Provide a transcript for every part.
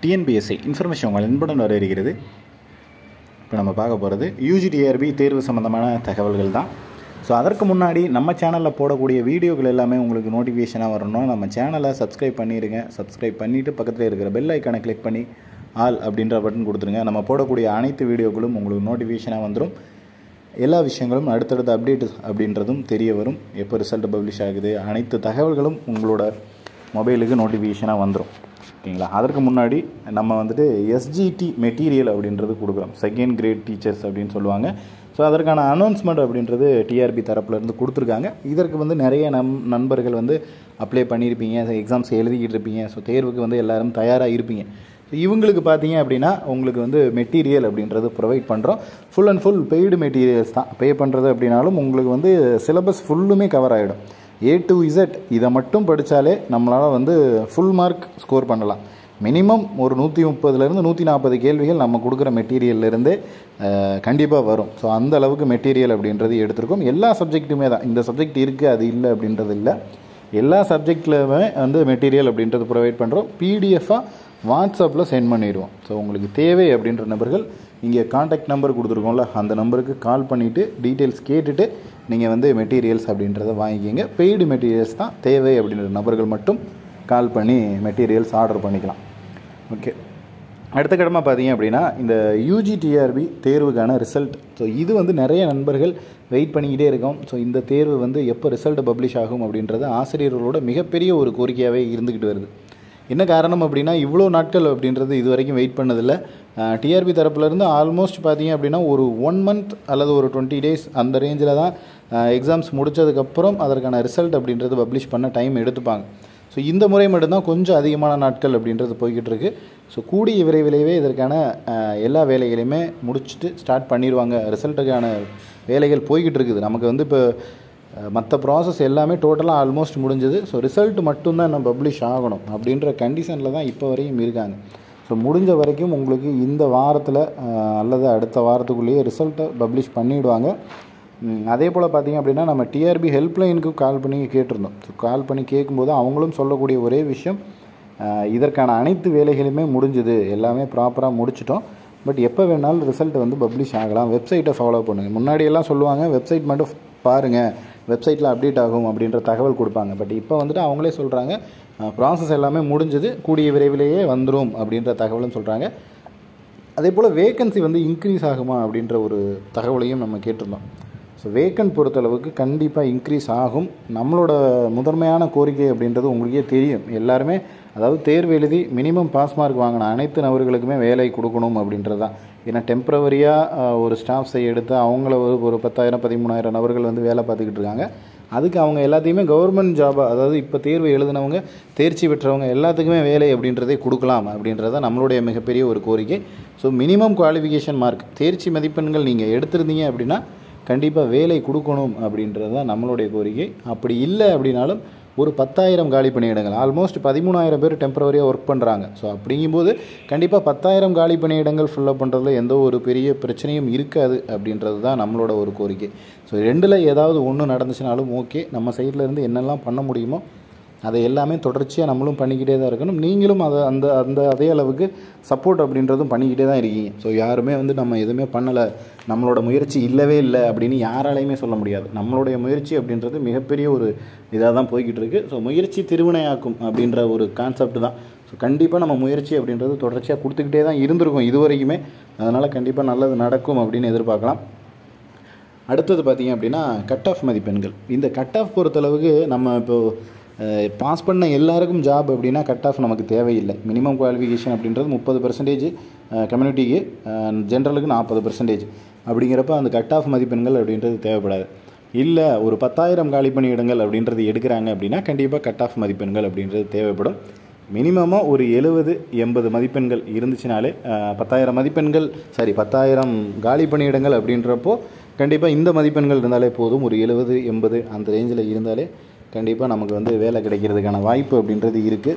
TNPSC information உங்கள் அன்புடன் வர இருக்கிறது இப்போ நம்ம பார்க்க போகிறது யூஜிடிஆர்பி தேர்வு சம்மந்தமான தகவல்கள் தான் ஸோ அதற்கு முன்னாடி நம்ம சேனலில் போடக்கூடிய வீடியோக்கள் எல்லாமே உங்களுக்கு நோட்டிஃபிகேஷனாக வரணும் நம்ம சேனலை சப்ஸ்கிரைப் பண்ணிடுங்க சப்ஸ்கிரைப் பண்ணிவிட்டு பக்கத்தில் இருக்கிற பெல் ஐக்கானை கிளிக் பண்ணி ஆல் அப்படின்ற பட்டன் கொடுத்துருங்க நம்ம போடக்கூடிய அனைத்து வீடியோக்களும் உங்களுக்கு நோட்டிஃபிகேஷனாக வந்துடும் எல்லா விஷயங்களும் அடுத்தடுத்த அப்டேட் அப்படின்றதும் தெரிய வரும் எப்போ ரிசல்ட் பப்ளிஷ் ஆகுது அனைத்து தகவல்களும் உங்களோட மொபைலுக்கு நோட்டிஃபிகேஷனாக வந்துடும் ஓகேங்களா அதற்கு முன்னாடி நம்ம வந்துட்டு எஸ்ஜிடி மெட்டீரியல் அப்படின்றது கொடுக்குறோம் செகண்ட் கிரேட் டீச்சர்ஸ் அப்படின்னு சொல்லுவாங்க ஸோ அதற்கான அனௌன்ஸ்மெண்ட் அப்படின்றது டிஆர்பி தரப்புலேருந்து கொடுத்துருக்காங்க இதற்கு வந்து நிறைய நம் நண்பர்கள் வந்து அப்ளை பண்ணியிருப்பீங்க எக்ஸாம்ஸ் எழுதிக்கிட்டு இருப்பீங்க ஸோ தேர்வுக்கு வந்து எல்லோரும் தயாராக இருப்பீங்க ஸோ இவங்களுக்கு பார்த்தீங்க அப்படின்னா உங்களுக்கு வந்து மெட்டீரியல் அப்படின்றது ப்ரொவைட் பண்ணுறோம் full and full paid materials தான் பே பண்ணுறது அப்படின்னாலும் உங்களுக்கு வந்து சிலபஸ் ஃபுல்லுமே கவர் ஆகிடும் ஏ டு இசட் இதை மட்டும் படித்தாலே நம்மளால் வந்து ஃபுல் மார்க் ஸ்கோர் பண்ணலாம் மினிமம் ஒரு நூற்றி முப்பதுலேருந்து நூற்றி நாற்பது கேள்விகள் நம்ம கொடுக்குற மெட்டீரியல்லேருந்தே கண்டிப்பாக வரும் ஸோ அந்த அளவுக்கு மெட்டீரியல் அப்படின்றது எடுத்திருக்கோம் எல்லா சப்ஜெக்ட்டுமே தான் இந்த சப்ஜெக்ட் இருக்குது அது இல்லை அப்படின்றது இல்லை எல்லா சப்ஜெக்ட்லையுமே வந்து மெட்டீரியல் அப்படின்றது ப்ரொவைட் பண்ணுறோம் பிடிஎஃபாக வாட்ஸ்அப்பில் சென்ட் பண்ணிடுவோம் ஸோ உங்களுக்கு தேவை அப்படின்ற நபர்கள் இங்கே காண்டாக்ட் நம்பர் கொடுத்துருக்கோம்ல அந்த நம்பருக்கு கால் பண்ணிவிட்டு டீட்டெயில்ஸ் கேட்டுட்டு நீங்கள் வந்து மெட்டீரியல்ஸ் அப்படின்றத வாங்கிக்கிங்க பெய்டு மெட்டீரியல்ஸ் தான் தேவை அப்படின்ற நபர்கள் மட்டும் கால் பண்ணி மெட்டீரியல்ஸ் ஆர்டர் பண்ணிக்கலாம் ஓகே அடுத்த கடமை பார்த்தீங்க அப்படின்னா இந்த யூஜிடிஆர்பி தேர்வுக்கான ரிசல்ட் ஸோ இது வந்து நிறைய நண்பர்கள் வெயிட் பண்ணிக்கிட்டே இருக்கோம் ஸோ இந்த தேர்வு வந்து எப்போ ரிசல்ட் பப்ளிஷ் ஆகும் அப்படின்றது ஆசிரியர்களோட மிகப்பெரிய ஒரு கோரிக்கையாகவே இருந்துக்கிட்டு வருது என்ன காரணம் அப்படின்னா இவ்வளோ நாட்கள் அப்படின்றது இது வரைக்கும் வெயிட் பண்ணதில்லை டிஆர்பி தரப்புலேருந்து ஆல்மோஸ்ட் பார்த்தீங்க அப்படின்னா ஒரு ஒன் மந்த் அல்லது ஒரு டுவெண்ட்டி டேஸ் அந்த ரேஞ்சில் தான் எக்ஸாம்ஸ் முடித்ததுக்கப்புறம் அதற்கான ரிசல்ட் அப்படின்றது பப்ளிஷ் பண்ண டைம் எடுத்துப்பாங்க ஸோ இந்த முறை மட்டும்தான் கொஞ்சம் அதிகமான நாட்கள் அப்படின்றது போய்கிட்டு இருக்கு ஸோ கூடிய விரைவிலேயே இதற்கான எல்லா வேலைகளையுமே முடிச்சுட்டு ஸ்டார்ட் பண்ணிடுவாங்க ரிசல்ட்டுக்கான வேலைகள் போய்கிட்டு இருக்குது நமக்கு வந்து இப்போ மற்ற ப்ராசஸ் எல்லாமே டோட்டலாக ஆல்மோஸ்ட் முடிஞ்சது ஸோ ரிசல்ட் மட்டும்தான் நம்ம பப்ளிஷ் ஆகணும் அப்படின்ற கண்டிஷனில் தான் இப்போ வரையும் இருக்காங்க ஸோ முடிஞ்ச வரைக்கும் உங்களுக்கு இந்த வாரத்தில் அல்லது அடுத்த வாரத்துக்குள்ளேயே ரிசல்ட்டை பப்ளிஷ் பண்ணிவிடுவாங்க அதே போல் பார்த்திங்க அப்படின்னா நம்ம டிஆர்பி ஹெல்ப்லைனுக்கு கால் பண்ணி கேட்டிருந்தோம் ஸோ கால் பண்ணி கேட்கும்போது அவங்களும் சொல்லக்கூடிய ஒரே விஷயம் இதற்கான அனைத்து வேலைகளுமே முடிஞ்சுது எல்லாமே ப்ராப்பராக முடிச்சிட்டோம் பட் எப்போ வேணாலும் ரிசல்ட் வந்து பப்ளிஷ் ஆகலாம் வெப்சைட்டை ஃபாலோ பண்ணுங்கள் முன்னாடியெல்லாம் சொல்லுவாங்க வெப்சைட் மட்டும் பாருங்கள் வெப்சைட்டில் அப்டேட் ஆகும் அப்படின்ற தகவல் கொடுப்பாங்க பட் இப்போ வந்துட்டு அவங்களே சொல்கிறாங்க ப்ராசஸ் எல்லாமே முடிஞ்சது கூடிய விரைவிலேயே வந்துடும் அப்படின்ற தகவலும் சொல்கிறாங்க அதே போல் வேக்கன்சி வந்து இன்க்ரீஸ் ஆகுமா அப்படின்ற ஒரு தகவலையும் நம்ம கேட்டிருந்தோம் ஸோ வேக்கன்ட் பொறுத்தளவுக்கு கண்டிப்பாக இன்க்ரீஸ் ஆகும் நம்மளோட முதன்மையான கோரிக்கை அப்படின்றது உங்களுக்கே தெரியும் எல்லாருமே அதாவது தேர்வு எழுதி மினிமம் பாஸ் மார்க் வாங்கின அனைத்து நபர்களுக்குமே வேலை கொடுக்கணும் அப்படின்றது தான் ஏன்னா டெம்ப்ரவரியாக ஒரு ஸ்டாஃப்ஸை எடுத்து அவங்கள ஒரு ஒரு பத்தாயிரம் பதிமூணாயிரம் நபர்கள் வந்து வேலை பார்த்துக்கிட்டு இருக்காங்க அதுக்கு அவங்க எல்லாத்தையுமே கவர்மெண்ட் ஜாபாக அதாவது இப்போ தேர்வு எழுதினவங்க தேர்ச்சி பெற்றவங்க எல்லாத்துக்குமே வேலை அப்படின்றதே கொடுக்கலாம் அப்படின்றது தான் நம்மளுடைய மிகப்பெரிய ஒரு கோரிக்கை ஸோ மினிமம் குவாலிஃபிகேஷன் மார்க் தேர்ச்சி மதிப்பெண்கள் நீங்கள் எடுத்திருந்தீங்க அப்படின்னா கண்டிப்பாக வேலை கொடுக்கணும் அப்படின்றது தான் நம்மளுடைய கோரிக்கை அப்படி இல்லை அப்படின்னாலும் ஒரு பத்தாயிரம் காலி பணியிடங்கள் ஆல்மோஸ்ட் பதிமூணாயிரம் பேர் டெம்பரவரியாக ஒர்க் பண்ணுறாங்க ஸோ அப்படிங்கும்போது கண்டிப்பாக பத்தாயிரம் காலி பணியிடங்கள் ஃபில்லப் பண்ணுறதுல எந்த ஒரு பெரிய பிரச்சனையும் இருக்காது அப்படின்றது தான் நம்மளோட ஒரு கோரிக்கை ஸோ ரெண்டில் ஏதாவது ஒன்று நடந்துச்சுனாலும் ஓகே நம்ம சைடில் இருந்து என்னெல்லாம் பண்ண முடியுமோ அதை எல்லாமே தொடர்ச்சியாக நம்மளும் பண்ணிக்கிட்டே தான் இருக்கணும் நீங்களும் அதை அந்த அந்த அதே அளவுக்கு சப்போர்ட் அப்படின்றதும் பண்ணிக்கிட்டே தான் இருக்கீங்க ஸோ யாருமே வந்து நம்ம எதுவுமே பண்ணலை நம்மளோட முயற்சி இல்லவே இல்லை அப்படின்னு யாராலையுமே சொல்ல முடியாது நம்மளுடைய முயற்சி அப்படின்றது மிகப்பெரிய ஒரு இதாக தான் போய்கிட்டு இருக்குது ஸோ முயற்சி திருவினையாக்கும் அப்படின்ற ஒரு கான்செப்ட் தான் ஸோ கண்டிப்பாக நம்ம முயற்சி அப்படின்றது தொடர்ச்சியாக கொடுத்துக்கிட்டே தான் இருந்திருக்கும் இது வரைக்குமே அதனால் கண்டிப்பாக நல்லது நடக்கும் அப்படின்னு எதிர்பார்க்கலாம் அடுத்தது பார்த்திங்க அப்படின்னா கட் ஆஃப் மதிப்பெண்கள் இந்த கட் ஆஃப் பொறுத்தளவுக்கு நம்ம இப்போது பாஸ் பண்ண எல்லாருக்கும் ஜாப் அப்படின்னா கட் ஆஃப் நமக்கு தேவையில்லை மினிமம் குவாலிஃபிகேஷன் அப்படின்றது முப்பது பர்சன்டேஜ் கம்யூனிட்டிக்கு ஜென்ரலுக்கு நாற்பது பர்சன்டேஜ் அப்படிங்கிறப்ப அந்த கட் ஆஃப் மதிப்பெண்கள் அப்படின்றது தேவைப்படாது இல்லை ஒரு பத்தாயிரம் காலி பணியிடங்கள் அப்படின்றது எடுக்கிறாங்க அப்படின்னா கண்டிப்பாக கட் ஆஃப் மதிப்பெண்கள் அப்படின்றது தேவைப்படும் மினிமமாக ஒரு எழுபது எண்பது மதிப்பெண்கள் இருந்துச்சுனாலே பத்தாயிரம் மதிப்பெண்கள் சாரி பத்தாயிரம் காலி பணியிடங்கள் அப்படின்றப்போ கண்டிப்பாக இந்த மதிப்பெண்கள் இருந்தாலே போதும் ஒரு எழுபது எண்பது அந்த ரேஞ்சில் இருந்தாலே கண்டிப்பாக நமக்கு வந்து வேலை கிடைக்கிறதுக்கான வாய்ப்பு அப்படின்றது இருக்குது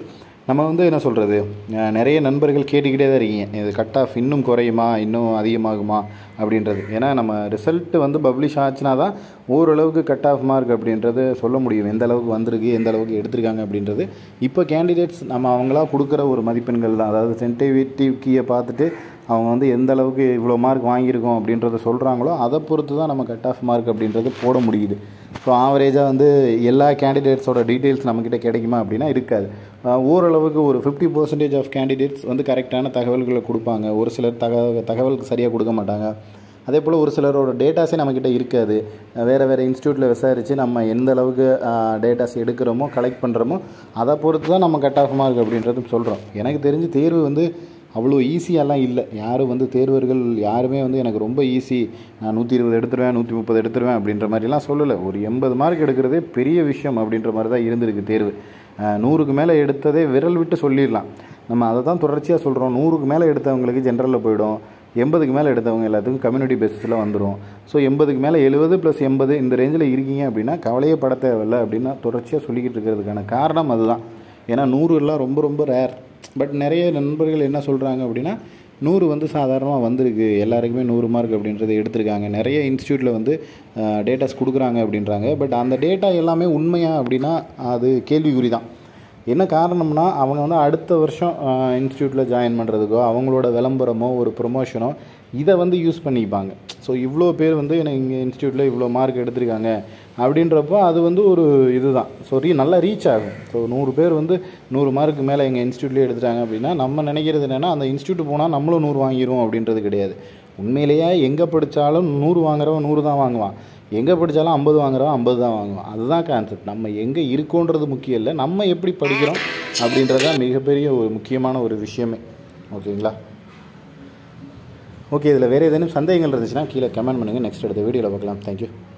நம்ம வந்து என்ன சொல்கிறது நிறைய நண்பர்கள் கேட்டுக்கிட்டே தான் இருக்கீங்க இது கட் ஆஃப் இன்னும் குறையுமா இன்னும் அதிகமாகுமா அப்படின்றது ஏன்னா நம்ம ரிசல்ட் வந்து பப்ளிஷ் ஆச்சுனா தான் ஓரளவுக்கு கட் ஆஃப் மார்க் அப்படின்றது சொல்ல முடியும் எந்த அளவுக்கு வந்திருக்கு எந்த அளவுக்கு எடுத்திருக்காங்க அப்படின்றது இப்போ கேண்டிடேட்ஸ் நம்ம அவங்களா கொடுக்குற ஒரு மதிப்பெண்கள் தான் அதாவது சென்டிவிட்டி கீயை பார்த்துட்டு அவங்க வந்து எந்த அளவுக்கு இவ்வளோ மார்க் வாங்கியிருக்கோம் அப்படின்றத சொல்கிறாங்களோ அதை பொறுத்து தான் நம்ம கட் ஆஃப் மார்க் அப்படின்றது போட முடியுது ஸோ ஆவரேஜாக வந்து எல்லா கேண்டிடேட்ஸோட டீட்டெயில்ஸ் நம்மக்கிட்ட கிடைக்குமா அப்படின்னா இருக்காது ஓரளவுக்கு ஒரு ஃபிஃப்டி பர்சன்டேஜ் ஆஃப் கேண்டிடேட்ஸ் வந்து கரெக்டான தகவல்களை கொடுப்பாங்க ஒரு சிலர் தக தகவலுக்கு சரியாக கொடுக்க மாட்டாங்க அதே போல் ஒரு சிலரோட டேட்டாஸே நம்மக்கிட்ட இருக்காது வேறு வேறு இன்ஸ்டியூட்டில் விசாரித்து நம்ம எந்த அளவுக்கு டேட்டாஸ் எடுக்கிறோமோ கலெக்ட் பண்ணுறோமோ அதை பொறுத்து தான் நம்ம கட் ஆஃப் மார்க் அப்படின்றதும் சொல்கிறோம் எனக்கு தெரிஞ்சு தேர்வு வந்து அவ்வளோ ஈஸியாலாம் இல்லை யாரும் வந்து தேர்வர்கள் யாருமே வந்து எனக்கு ரொம்ப ஈஸி நான் நூற்றி இருபது எடுத்துருவேன் நூற்றி முப்பது எடுத்துருவேன் அப்படின்ற மாதிரிலாம் சொல்லலை ஒரு எண்பது மார்க் எடுக்கிறதே பெரிய விஷயம் அப்படின்ற மாதிரி தான் இருந்திருக்கு தேர்வு நூறுக்கு மேலே எடுத்ததே விரல் விட்டு சொல்லிடலாம் நம்ம அதை தான் தொடர்ச்சியாக சொல்கிறோம் நூறுக்கு மேலே எடுத்தவங்களுக்கு ஜென்ரலில் போயிடும் எண்பதுக்கு மேலே எடுத்தவங்க எல்லாத்துக்கும் கம்யூனிட்டி பேசிஸில் வந்துடும் ஸோ எண்பதுக்கு மேலே எழுபது ப்ளஸ் எண்பது இந்த ரேஞ்சில் இருக்கீங்க அப்படின்னா கவலையே பட தேவையில்லை அப்படின்னா தொடர்ச்சியாக சொல்லிக்கிட்டு இருக்கிறதுக்கான காரணம் அதுதான் ஏன்னா நூறு எல்லாம் ரொம்ப ரொம்ப ரேர் பட் நிறைய நண்பர்கள் என்ன சொல்கிறாங்க அப்படின்னா நூறு வந்து சாதாரணமாக வந்திருக்கு எல்லாருக்குமே நூறு மார்க் அப்படின்றத எடுத்திருக்காங்க நிறைய இன்ஸ்டியூட்டில் வந்து டேட்டாஸ் கொடுக்குறாங்க அப்படின்றாங்க பட் அந்த டேட்டா எல்லாமே உண்மையா அப்படின்னா அது கேள்விக்குறி தான் என்ன காரணம்னா அவங்க வந்து அடுத்த வருஷம் இன்ஸ்டியூட்டில் ஜாயின் பண்ணுறதுக்கோ அவங்களோட விளம்பரமோ ஒரு ப்ரொமோஷனோ இதை வந்து யூஸ் பண்ணிப்பாங்க ஸோ இவ்வளோ பேர் வந்து எனக்கு இங்கே இன்ஸ்டியூட்டில் இவ்வளோ மார்க் எடுத்திருக்காங்க அப்படின்றப்போ அது வந்து ஒரு இதுதான் ஸோ ரீ நல்லா ரீச் ஆகும் ஸோ நூறு பேர் வந்து நூறு மார்க்கு மேலே எங்கள் இன்ஸ்டியூட்லேயே எடுத்துட்டாங்க அப்படின்னா நம்ம நினைக்கிறது என்னென்னா அந்த இன்ஸ்டியூட் போனால் நம்மளும் நூறு வாங்கிடுவோம் அப்படின்றது கிடையாது உண்மையிலேயே எங்கே படித்தாலும் நூறு வாங்குறவன் நூறு தான் வாங்குவான் எங்கே படித்தாலும் ஐம்பது வாங்குறவன் ஐம்பது தான் வாங்குவான் அதுதான் கான்செப்ட் நம்ம எங்கே இருக்கோன்றது முக்கியம் இல்லை நம்ம எப்படி படிக்கிறோம் அப்படின்றது தான் மிகப்பெரிய ஒரு முக்கியமான ஒரு விஷயமே ஓகேங்களா ஓகே இதில் வேறு ஏதேனும் சந்தேகங்கள் இருந்துச்சுன்னா கீழே கமெண்ட் பண்ணுங்கள் நெக்ஸ்ட் அடுத்த வீடியோவில் பார்க்கலாம் தேங்க்யூ